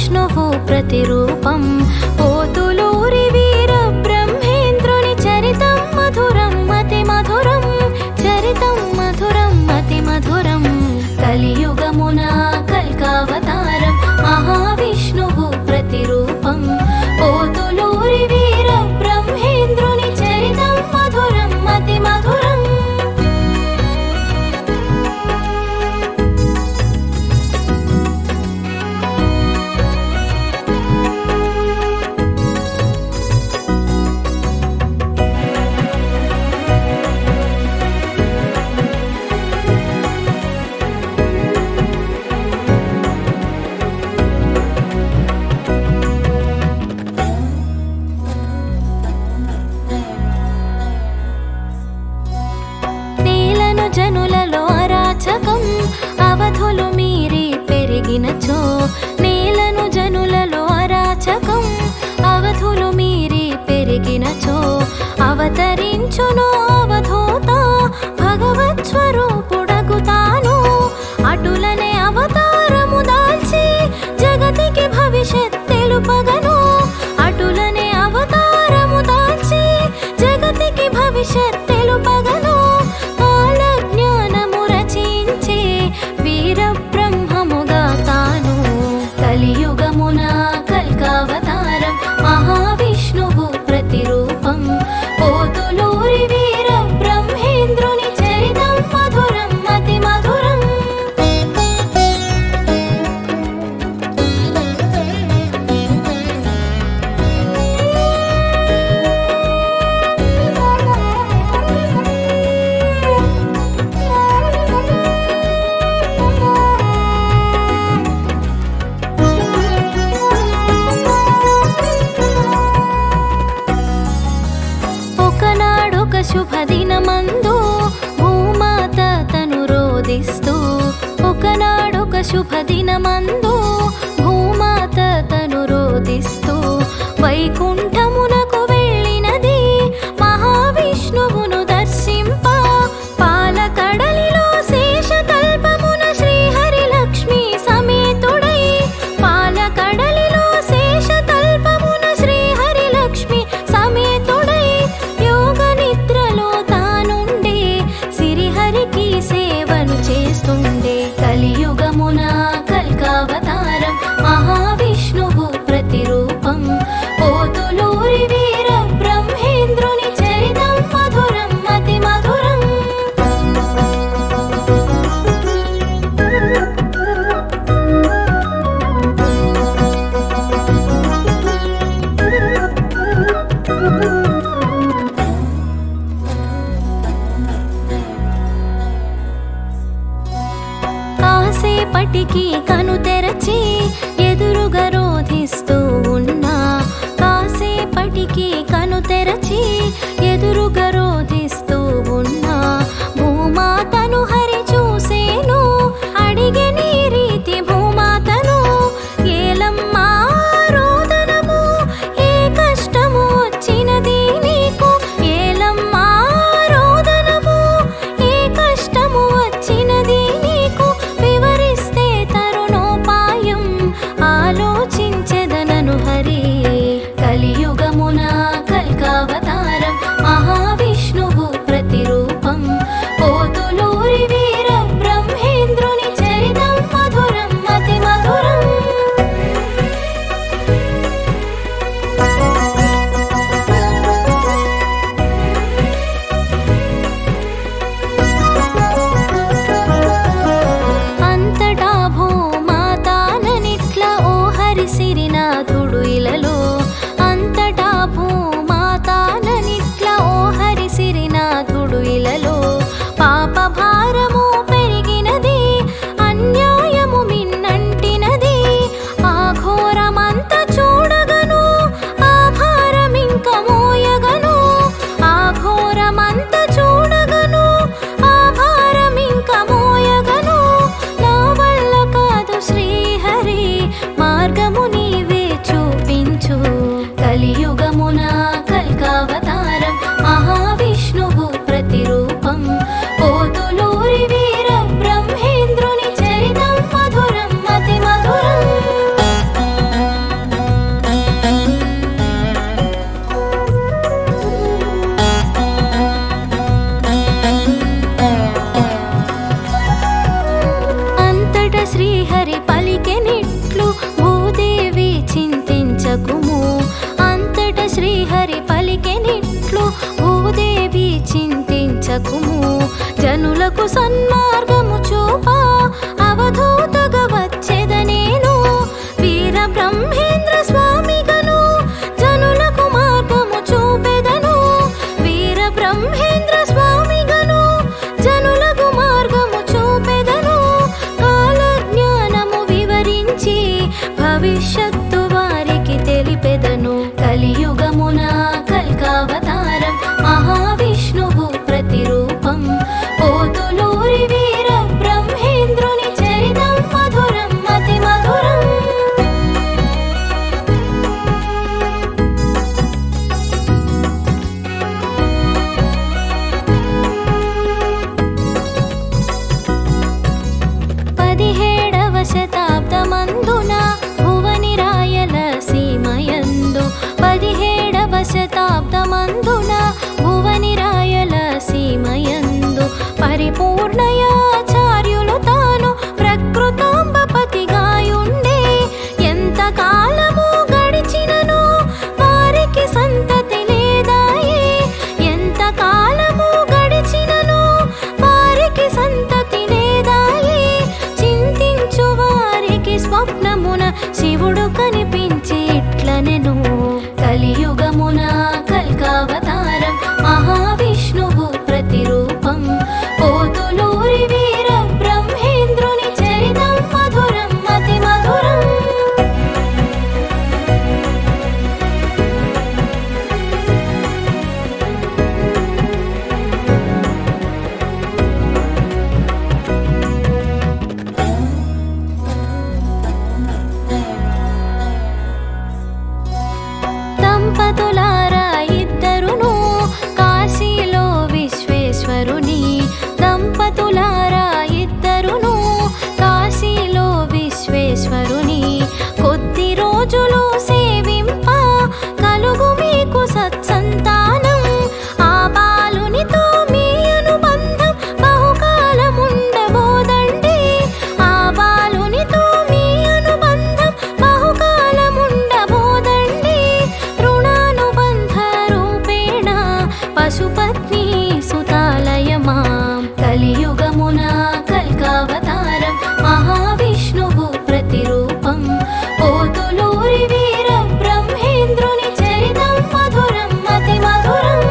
మహావిష్ణువు ప్రతిరూపం పోతులూరి వీర బ్రహ్మేంద్రుని చరితం మధురం అతి మధురం చరితం మధురం అతి మధురం కలియుగమున కల్కావతారం మహావిష్ణువు ప్రతిరూపం పోతులూరి వీర బ్రహ్మేంద్రుని చరితం మధురం అతి మధురం నేలను జనులలో అరాచకం అవధులు మీరి పెరిగినచో నేలను జనులలో అరాచకం అవధులు మీరి పెరిగినచో అవతరించును అవధూత భగవత్ స్వరూపుడగుతాను అటులనే అవతారము దాల్చి జగతికి భవిష్యత్ తెలుపగను అటులనే అవతారము దాల్చి జగతికి భవిష్యత్ తెలుపగను కాల జ్ఞానము రచించే వీర బ్రహ్మముగా తాను కలియుగమున కల్కావతారం మహావిష్ణువు ప్రతిరూపం పోతులూరి వీర బ్రహ్మేంద్రుని చరితం మధురం అతి మధురం ఒకనాడొక శుభదినమందు భూమాత తను రోదిస్తూ ఒకనాడొక శుభదినమందు భూమాత తను రోదిస్తూ వైకుంఠమునకు వెళ్ళినది మహావిష్ణువును దర్శింప పాలకడలిలో శేషతల్పమున శ్రీహరి లక్ష్మీ సమేతుడై పాలకడలిలో శేషతల్పమున శ్రీహరి లక్ష్మి సమేతుడై యోగ నిద్రలో తానుండే సిరిహరికి సేవను చేస్తుండే కలియుగమున కల్కావతారం మహావిష్ణువు ప్రతిరూపం పోతులూరి వీర బ్రహ్మేంద్రుని చరితం మధురం అతి మధురం కాసేపటికి కను తెరచి ఎదురుగా రోధిస్తూ ఉన్నా కాసేపటికి కను తెరచి ఎదురుగా రోధిస్తూ ఉన్నా భూమాతను హరి చూసేను అడిగే నీ రీతి భూమాతను ఏలమ్మా రోదనము ఏ కష్టము వచ్చినది నీకు ఏలమ్మా రోదనము ఏ కష్టము వచ్చినది నీకు వివరిస్తే తరుణోపాయం ఆలోచించెదనను హరి కలియుగమున కల్కావతారం మహావిష్ణువు ప్రతిరూపం పోతులూరి వీర బ్రహ్మేంద్రుని చరితం మధురం అతి మధురం అంతటా భూమాతాననిట్ల ఓ హరి సిరినాథుడు ఇలలో అంతటా భూమాతాననిట్ల ఓ హరి సిరినాథుడు ఇలలో పాప భారము పెరిగినది అన్యాయము మిన్నంటినది ఆ ఘోరమంత చూడగను ఆ భారమింక మోయగను ఆ ఘోరమంత చూడగను ఆ భారమింక మోయగను నా వల్ల కాదు శ్రీహరి మార్గము నీవే చూపించు కలియుగమున కల్కావతారం మహావిష్ణువు ప్రతిరూపం పోతులూరి వీర బ్రహ్మేంద్రుని చరితం మధురం అతి మధురం సన్మార్గము చూపా అవధూతగా వచ్చెద నేను వీర బ్రహ్మేంద్ర స్వామిగను జనులకు మార్గము చూపెదను వీర బ్రహ్మేంద్ర స్వామిగను జనులకు మార్గము చూపెదను కాల జ్ఞానము వివరించి భవిష్యత్తు వారికి తెలిపెదను కలియుగమున కల్కావతారం మహావిష్ణువు ప్రతిరూపం పోతులూరి వీర బ్రహ్మేంద్రుని చరితం మధురం అతి మధురం పదిహేడవ శతాబ్దమందున భువని రాయల సీమయందు పదిహేడవ శతాబ్దమందున భువని రాయల సీమయందు పరిపూర్ణయాచార్యులు తాను ప్రకృతాంబపతిగాయుండే ఎంత కాలము గడిచినను వారికి సంతతి లేదాయే ఎంత కాలము గడిచినను వారికి సంతతి లేదాయే చింతించు వారికి స్వప్నమున శివుడు కనిపించి ఇట్లనెను కలియుగమున కల్కావతారం మహావిష్ణువు ప్రతిరూపం పోతులూరి వీర బ్రహ్మేంద్రుని చరితం మధురం అతి మధురం దంపతులారా ఇద్దరును కాశీలో విశ్వేశ్వరుని దంపతులారా ఇద్దరును కాశీలో విశ్వేశ్వరుని కొద్ది రోజులు సేవింప కలుగు మీకు సత్సంతానం ఆ బాలునితో మీ అనుబంధం బహుకాలముండబోదండి ఆ బాలునితో మీ అనుబంధం బహుకాలముండబోదండి రుణానుబంధ రూపేణ పశుపత్ని సుతాలయమాం కలియుగమున కల్కావతారం మహావిష్ణువు ప్రతిరూపం పోతులూరి వీర బ్రహ్మేంద్రుని చరితం మధురం అతి మధురం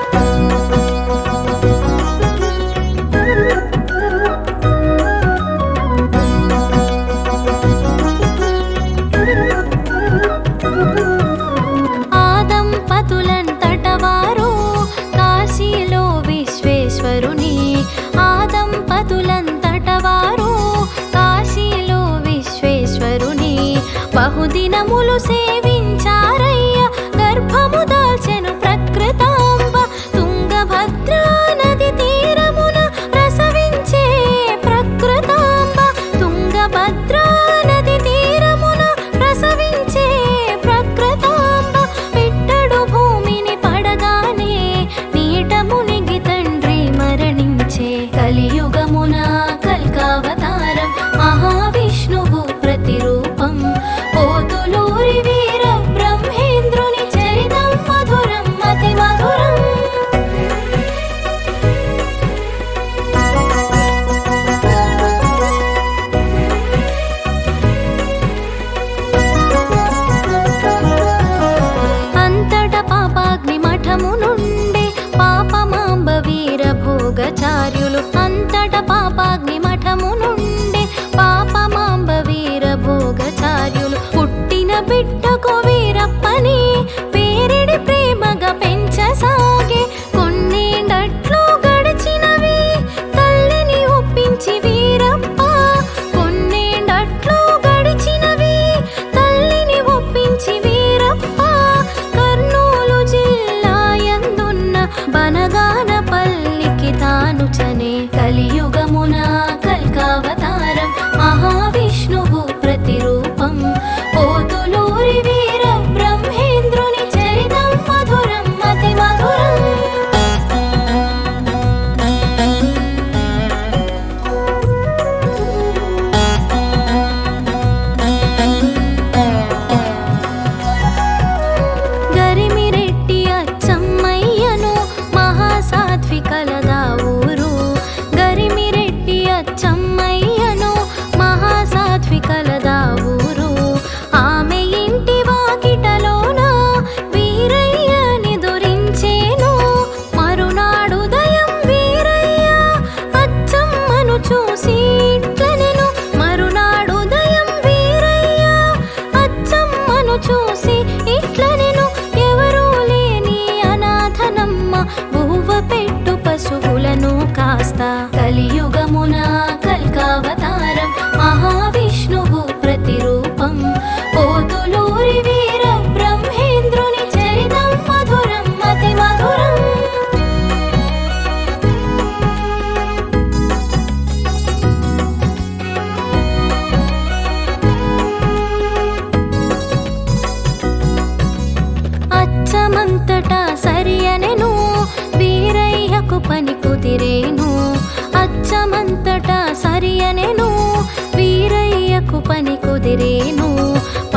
ఆ దంపతులంతట వారు కాశీలో విశ్వేశ్వరుని ఆ దంపతులంతట వారు కాశీలో విశ్వేశ్వరుని బహుదినములు సేవించారయ్య గర్భము దాల్చెను ప్రకృతాంబ తుంగభద్రా నది తీరమున ప్రసవించే ప్రకృతాంబ తుంగభద్రా నది తీరమున ప్రసవించే ప్రకృతాంబ పిట్టడు భూమిని పడగానే నీట మునిగి తండ్రి మరణించే కలియుగమున కల్కావతారం మహావిష్ణువు ప్రతిరూపం పోతులూరి వీర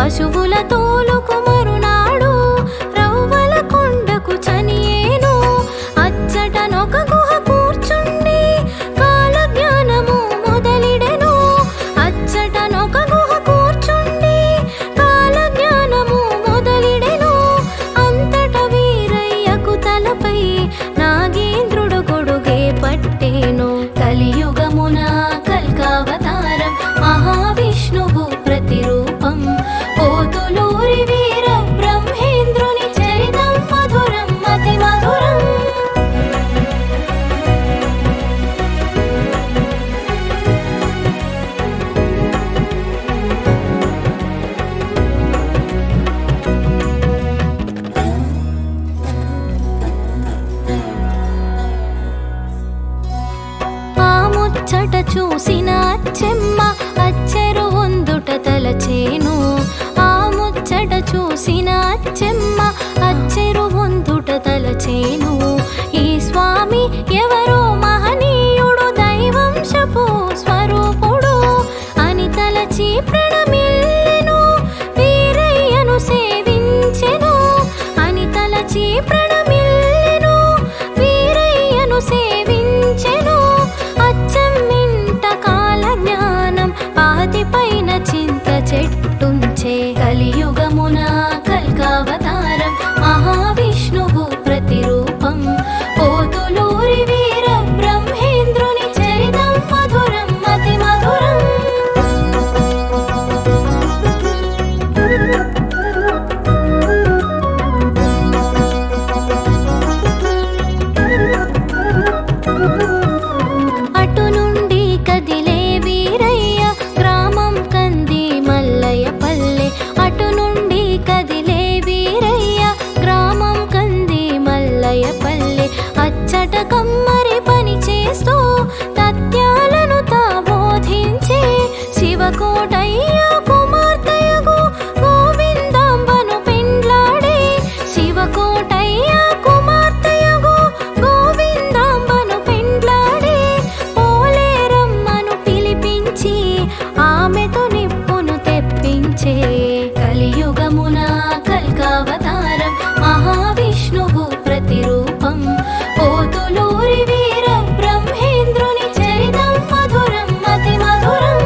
పశువుల తోలుకు మరునాడు రవ్వల కొండకు చనియేను అచ్చటనొక గుహ కూర్చుండి కాల జ్ఞానము మొదలిడెను అచ్చటనొక గుహ కూర్చుండి కాల జ్ఞానము మొదలిడెను అంతట వీరయ్యకు తలపై నాగేంద్రుడు కొడుగే పట్టేను కలియుగమున కల్కావతారం మహావిష్ణువు ప్రతిరూపం పోతులూరి వీర బ్రహ్మేంద్రుని చరితం మధురం మతి మధురం ఆ ముచ్చట చూసిన అచ్చెమ్మ అచ్చెరు వందుట తలచేను ఆ ముచ్చట చూసిన అచ్చెమ్మ అచ్చెరు వందుట తలచేను ఈ స్వామి ఎవరో మహనీయుడు దైవంశపు స్వరూపుడు అని తలచి ప్రణమిల్లెను వీరయ్యను సేవించెను అని తలచి ప్రణమిల్లెను వీరయ్యను సేవించెను అచ్చమ్మింట కాల జ్ఞానం పాతి పైన చింత చెట్టుంచే కలియుగమున కల్కావతారం మహావిష్ణువు ప్రతిరూపం పోతులూరి వీర బ్రహ్మేంద్రుని చరితం మధురం మతి మధురం అటు నుండి కదిలే వీరయ్య గ్రామం కంది మల్లయ్య పల్లె అటు నుండి కదిలే వీరయ్య గ్రామం కంది మల్లయ్య పల్లె అచ్చట కమ్మరి పని చేస్తూ తత్యాలను తా బోధించే శివకోటయ్య కుమార్తెయగు గోవిందాంబను పెండ్లాడే శివకోటయ్య కుమార్తెయగు గోవిందాంబను పెండ్లాడే పోలేరమ్మను పిలిపించి ఆమెతో నిప్పును తెప్పించే కలియుగమున కల్కావతారం మహావిష్ణువు ప్రతిరూపం పోతులూరి వీర బ్రహ్మేంద్రుని చరితం మధురం మతి మధురం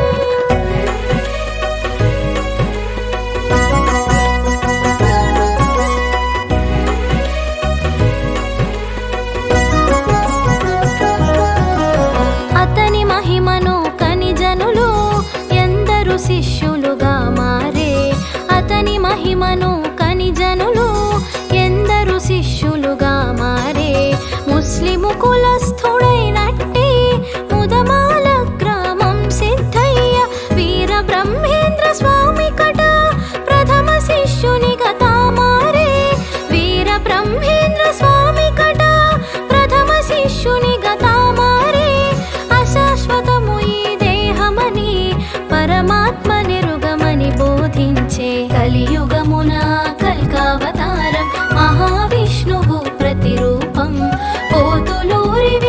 అతని మహిమను కనిజనులు ఎందరు శిష్యులుగా మారే అతని మహిమను కనిజనులు ఎందరు శిష్యులుగా మారే ముస్లిము కులస్థుడైనట్టి ముదమాల గ్రామం సిద్ధయ్య వీర బ్రహ్మేంద్ర స్వామి కట ప్రథమ శిష్యునిగా తామారే వీర బ్రహ్మేంద్ర స్వామి కట ప్రథమ శిష్యునిగా తామారే అశాశ్వతము ఈ దేహమని పరమాత్మ నిరుగమని బోధించే కలియుగమున కల్కావతారం మహావిష్ణువు ప్రతిరూపం పోతులూరి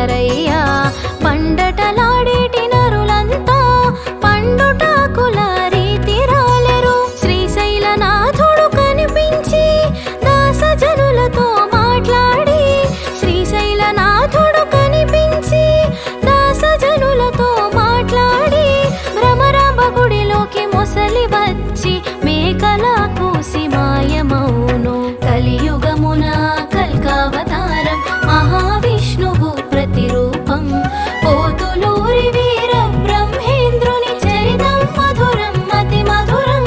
వినరయ్యా పండటలాడేటి నరులంతా పండుటాకుల రీతి రాలెరు శ్రీశైలనాథుడు కనిపించి దాసజనులతో మాట్లాడి శ్రీశైలనాథుడు కనిపించి దాసజనులతో మాట్లాడి భ్రమరాంబ గుడిలోకి మొసలి వచ్చి మేకల కూసి మాయమౌను కలియుగమున కల్కావతారం మహావిష్ణువు ప్రతిరూపం పోతులూరి వీర బ్రహ్మేంద్రుని చరితం మధురం మతి మధురం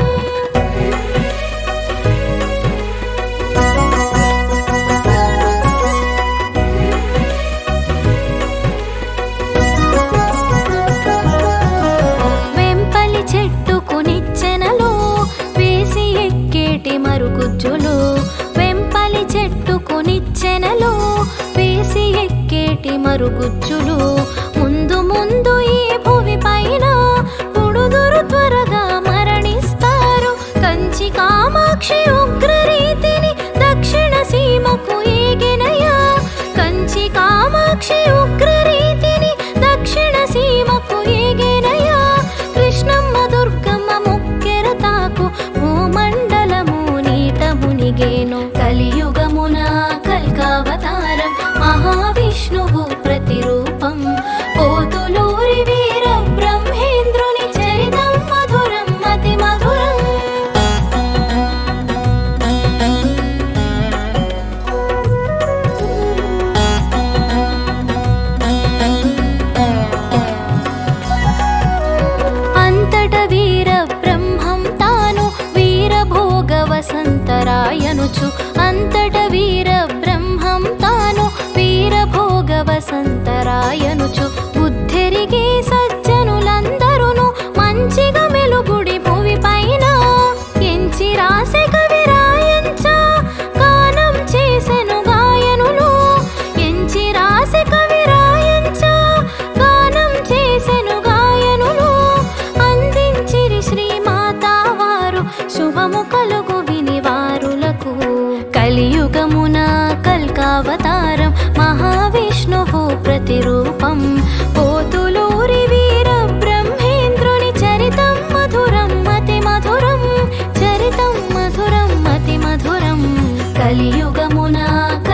వెంపలి చెట్టుకు నిచ్చెనలు వేసి ఎక్కేటి మరుగుజ్జులు వెంపలి చెట్టుకు నిచ్చెనలు వేసి ఎక్కేటి మరుగుజ్జులు ముందు ముందు ఈ భూమి పైన పుడుదురు త్వరగా మరణిస్తారు కంచి కామాక్షి ఉగ్రరీతిని దక్షిణ సీమకు ఏగినయా కంచి కామాక్షి ఉగ్రరీతిని దక్షిణ సీమకు ఏగినయా కృష్ణమ్మ దుర్గమ్మ ముక్కెర తాకు భూమండలము నీట మునిగేను కలియుగమున కల్కావతారం మహావిష్ణువు ప్రతిరూపం పోతులూరి వీర బ్రహ్మేంద్రుని చరితం మధురం మతి మధురం అంతట వీర బ్రహ్మం తాను వీరభోగ వసంతరాయనుచు అంతట వీర బ్రహ్మం తాను వీరభోగ వసంతరాయనుచు బుద్ధెరిగే సజ్జనులందరును మంచిగా మెలుగుడి భూమి పైన ఎంచి రాసే కవి రాయంచా గానం చేసెను గాయనులు ఎంచి రాసే కవి రాయంచా గానం చేసెను గాయనులు అందించిరి శ్రీమాతా వారు శుభము కలుగు వినివారులకు కలియుగమున కల్కావతారం మహావిష్ణువు ప్రతిరూపం పోతులూరి వీర బ్రహ్మేంద్రుని చరితం మధురం మతి మధురం చరితం మధురం మతి మధురం కలియుగమున